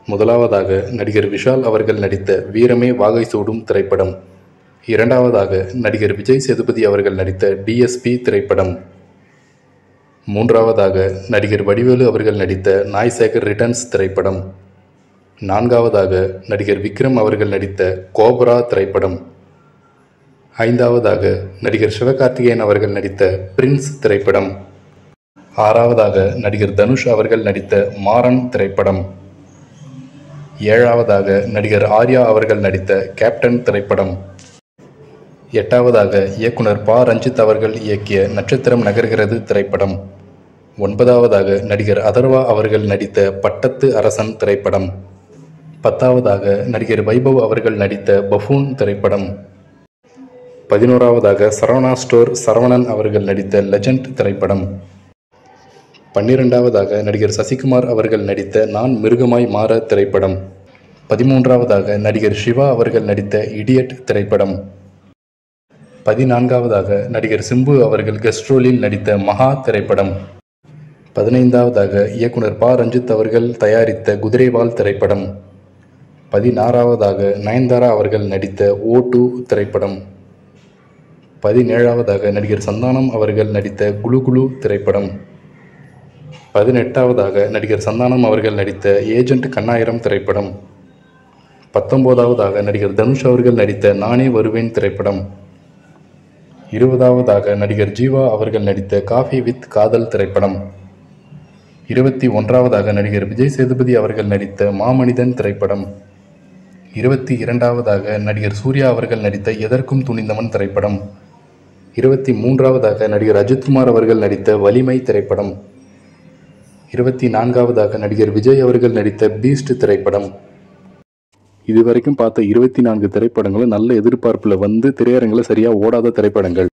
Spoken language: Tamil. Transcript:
முதலாவதாக நடிகர் விஷால் அவர்கள் நடித்த வீரமே வாகை சூடும் திரைப்படம் இரண்டாவதாக நடிகர் விஜய் சேதுபதி அவர்கள் நடித்த டிஎஸ்பி திரைப்படம் மூன்றாவதாக நடிகர் வடிவேலு அவர்கள் நடித்த நாய் சேகர் ரிட்டர்ன்ஸ் திரைப்படம் நான்காவதாக நடிகர் விக்ரம் அவர்கள் நடித்த கோப்ரா திரைப்படம் ஐந்தாவதாக நடிகர் சிவகார்த்திகேயன் அவர்கள் நடித்த பிரின்ஸ் திரைப்படம் ஆறாவதாக நடிகர் தனுஷ் அவர்கள் நடித்த மாறன் திரைப்படம் ஏழாவதாக நடிகர் ஆர்யா அவர்கள் நடித்த கேப்டன் திரைப்படம் எட்டாவதாக இயக்குனர் ப ரஞ்சித் அவர்கள் இயக்கிய நட்சத்திரம் நகர்கிறது திரைப்படம் ஒன்பதாவதாக நடிகர் அதர்வா அவர்கள் நடித்த பட்டத்து அரசன் திரைப்படம் பத்தாவதாக நடிகர் வைபவ் அவர்கள் நடித்த பஃபூன் திரைப்படம் பதினோராவதாக சரவணா ஸ்டோர் சரவணன் அவர்கள் நடித்த லெஜண்ட் திரைப்படம் பன்னிரெண்டாவதாக நடிகர் சசிகுமார் அவர்கள் நடித்த நான் மிருகமாய் மாற திரைப்படம் பதிமூன்றாவதாக நடிகர் சிவா அவர்கள் நடித்த இடியட் திரைப்படம் பதினான்காவதாக நடிகர் சிம்பு அவர்கள் கெஸ்ட்ரோலில் நடித்த மகா திரைப்படம் பதினைந்தாவதாக இயக்குனர் ப ரஞ்சித் அவர்கள் தயாரித்த குதிரைவால் திரைப்படம் பதினாறாவதாக நயன்தாரா அவர்கள் நடித்த ஓ டூ திரைப்படம் பதினேழாவதாக நடிகர் சந்தானம் அவர்கள் நடித்த குலு குலு திரைப்படம் பதினெட்டாவதாக நடிகர் சந்தானம் அவர்கள் நடித்த ஏஜென்ட் கண்ணாயிரம் திரைப்படம் பத்தொன்பதாவதாக நடிகர் தனுஷ் அவர்கள் நடித்த நானே வருவேன் திரைப்படம் இருபதாவதாக நடிகர் ஜீவா அவர்கள் நடித்த காஃபி வித் காதல் திரைப்படம் இருபத்தி ஒன்றாவதாக நடிகர் விஜய் சேதுபதி அவர்கள் நடித்த மாமனிதன் திரைப்படம் இருபத்தி இரண்டாவதாக நடிகர் சூர்யா அவர்கள் நடித்த எதற்கும் துணிந்தவன் திரைப்படம் இருபத்தி மூன்றாவதாக நடிகர் அஜித்குமார் அவர்கள் நடித்த வலிமை திரைப்படம் இருபத்தி நான்காவதாக நடிகர் விஜய் அவர்கள் நடித்த பீஸ்ட் திரைப்படம் இதுவரைக்கும் பார்த்த இருபத்தி நான்கு திரைப்படங்களும் நல்ல எதிர்பார்ப்பில் வந்து திரையரங்கில் சரியாக ஓடாத திரைப்படங்கள்